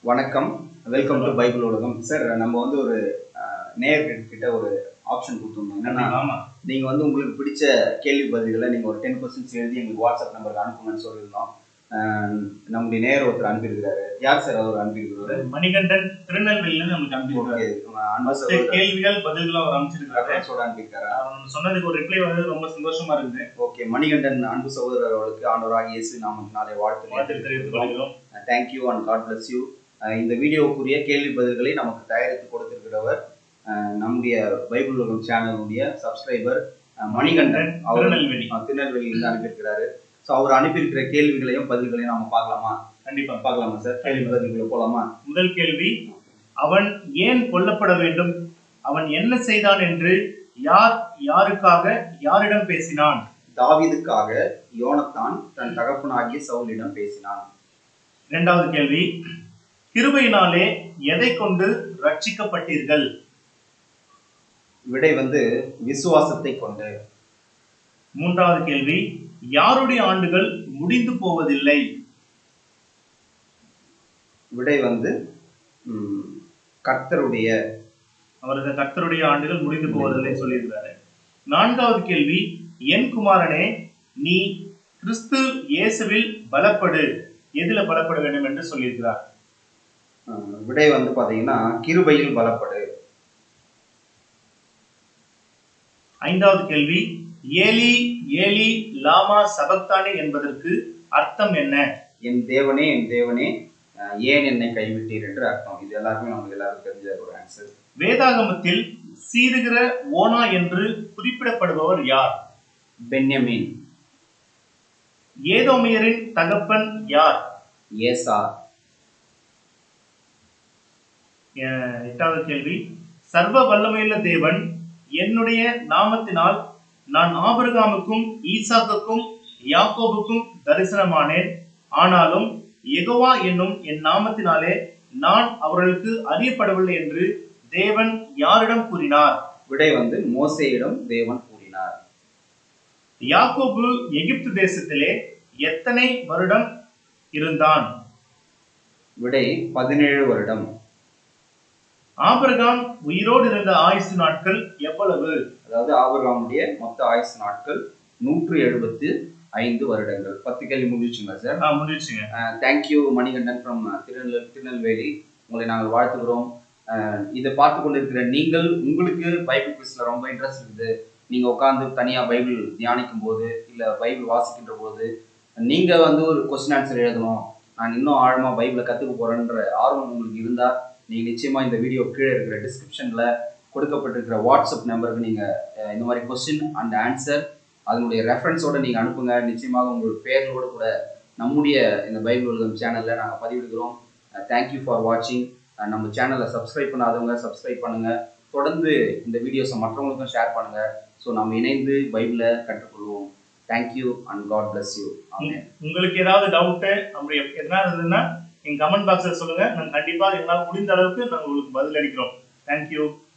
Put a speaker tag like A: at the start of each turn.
A: வணக்கம் welcome to Bible உலகம் sir நம்ம வந்து ஒரு அஹ், நேயர்கிட்ட ஒரு ஆப்ஷன் கொடுத்துருந்தோம் என்னன்னா
B: ஆமா
A: நீங்க வந்து உங்களுக்கு பிடிச்ச கேள்வி பதில்களை நீங்க ஒரு டென் கொஸ்டின்ஸ் எழுதி எங்களுக்கு வாட்ஸ்அப் நம்பருக்கு அனுப்புங்கன்னு சொல்லியிருந்தோம் அஹ், நம்முடைய நேயர் ஒருத்தர் அனுப்பியிருக்கிறாரு யார் சார் அவர் அனுப்பியிருக்கிறாரு
B: மணிகண்டன் திருநெல்வேலியில நமக்கு அனுப்பியிருக்காரு
A: ஓகே அன்பு
B: First
A: சகோதரர்
B: கேள்விகள் பதில்கள் அவர் அமைச்சிருக்காரு
A: ரெஃபரன்ஸோட அனுப்பியிருக்காரு
B: அவர் சொன்னதுக்கு ஒரு ரிப்ளை வந்து ரொம்ப சந்தோஷமா இருக்குது
A: ஓகே மணிகண்டன் அன்பு சகோதரர் அவர்களுக்கு ஆண்டவராக இயேசு நாமத்தினாலே
B: வாழ்த்து
A: வாழ்த்து
B: தெரிவித்துக் கொள்கிறோம்
A: thank you and God bless you இந்த வீடியோவுக்குரிய கேள்வி பதில்களை நமக்கு தயாரித்து கொடுத்திருக்கிறவர் அஹ், நம்முடைய பைபிள் உலகம் சேனலுடைய சப்ஸ்கிரைபர் மணிகண்டன் அவர்
B: திருநெல்வேலி
A: அஹ், திருநெல்வேலியிலிருந்து அனுப்பியிருக்கிறாரு ஸோ அவர் அனுப்பியிருக்கிற கேள்விகளையும் பதில்களையும் நம்ம பார்க்கலாமா
B: கண்டிப்பா
A: பார்க்கலாமா சார் கேள்வி பதில்களை போலாமா
B: முதல் கேள்வி அவன் ஏன் கொல்லப்பட வேண்டும் அவன் என்ன செய்தான் என்று யார் யாருக்காக யாரிடம் பேசினான்
A: தாவீதுக்காக யோனத்தான் தன் தகப்பனாகிய சவுலிடம் பேசினான்
B: இரண்டாவது கேள்வி கிருபையினாலே எதை கொண்டு ரட்சிக்கப்பட்டீர்கள்
A: விடை வந்து விசுவாசத்தை கொண்டு
B: மூன்றாவது கேள்வி யாருடைய ஆண்டுகள் முடிந்து போவதில்லை
A: விடை வந்து ம், கர்த்தருடைய
B: அவரது கர்த்தருடைய ஆண்டுகள் முடிந்து போவதில்லை சொல்லியிருக்கிறாரு நான்காவது கேள்வி என் குமாரனே நீ கிறிஸ்து இயேசுவில் பலப்படு எதுல பலப்பட வேண்டும் என்று சொல்லியிருக்கிறார்
A: அஹ், விடை வந்து பாத்தீங்கன்னா கிருபையில் பலப்படு
B: ஐந்தாவது கேள்வி ஏலி ஏலி லாமா சபக்தானி என்பதற்கு அர்த்தம் என்ன
A: என் தேவனே என் தேவனே அஹ், ஏன் என்னை கைவிட்டீர் என்று அர்த்தம் இது எல்லாருக்குமே நமக்கு எல்லாருக்கும் தெரிஞ்ச ஒரு ஆன்சர்
B: வேதாகமத்தில் சீருகிற ஓனா என்று குறிப்பிடப்படுபவர் யார்
A: பென்யமீன்
B: ஏதோமியரின் தகப்பன் யார்
A: ஏசா
B: அஹ் எட்டாவது கேள்வி சர்வ வல்லமையுள்ள தேவன் என்னுடைய நாமத்தினால் நான் ஆபிரகாமுக்கும் ஈசாக்குக்கும் யாக்கோபுக்கும் தரிசனமானேன் ஆனாலும் யெகோவா என்னும் என் நாமத்தினாலே நான் அவர்களுக்கு அறியப்படவில்லை என்று தேவன் யாரிடம் கூறினார்
A: விடை வந்து மோசேயிடம் தேவன் கூறினார்
B: யாக்கோபு எகிப்து தேசத்திலே எத்தனை வருடம் இருந்தான்
A: விடை பதினேழு வருடம்
B: ஆபிரகாம் உயிரோடு இருந்த ஆயுசு நாட்கள் எவ்வளவு
A: அதாவது ஆபிரகாமுடைய மொத்த ஆயுசு நாட்கள் நூற்று எழுபத்து ஐந்து வருடங்கள் பத்து கேள்வி முடிச்சுங்களா சார்
B: ஆ, முடிஞ்சுங்க
A: தேங்க்யூ மணிகண்டன் ஃப்ரம் திருநெல் திருநெல்வேலி உங்களை நாங்கள் வாழ்த்துகிறோம் அஹ், இதை பார்த்து கொண்டிருக்கிற நீங்கள் உங்களுக்கு பைபிள் குவிஸ்ல ரொம்ப இன்ட்ரெஸ்ட் இருக்குது நீங்க உட்காந்து தனியா பைபிள் தியானிக்கும் போது இல்ல பைபிள் வாசிக்கின்ற போது நீங்க வந்து ஒரு கொஸ்டின் ஆன்சர் எழுதணும் நான் இன்னும் ஆழமா பைபிளை கத்துக்க போறேன்ற ஆர்வம் உங்களுக்கு இருந்தா நீங்க நிச்சயமா இந்த வீடியோ கீழே இருக்கிற டிஸ்கிரிப்ஷன்ல கொடுக்கப்பட்டிருக்கிற வாட்ஸ்அப் நம்பருக்கு நீங்க அஹ், இந்த மாதிரி கொஸ்டின் அண்ட் ஆன்சர் அதனுடைய ரெஃபரன்ஸோட நீங்க அனுப்புங்க நிச்சயமாக உங்கள் பேர்களோட கூட நம்முடைய இந்த பைபிள் உலகம் சேனல்ல நாங்கள் பதிவிடுகிறோம் தேங்க்யூ ஃபார் வாட்சிங் நம்ம சேனலை சப்ஸ்கிரைப் பண்ணாதவங்க சப்ஸ்கிரைப் பண்ணுங்க தொடர்ந்து இந்த வீடியோஸை மற்றவங்களுக்கும் ஷேர் பண்ணுங்க ஸோ நம்ம இணைந்து பைபிளை கற்றுக்கொள்வோம் thank you and God bless you amen
B: உங்களுக்கு ஏதாவது டவுட்டு அப்படி எதனா இருந்ததுன்னா எங்க கமெண்ட் பாக்ஸ்ல சொல்லுங்க நாங்க கண்டிப்பா எங்களால் முடிந்த அளவுக்கு நாங்க உங்களுக்கு பதில் அளிக்கிறோம் தேங்க்யூ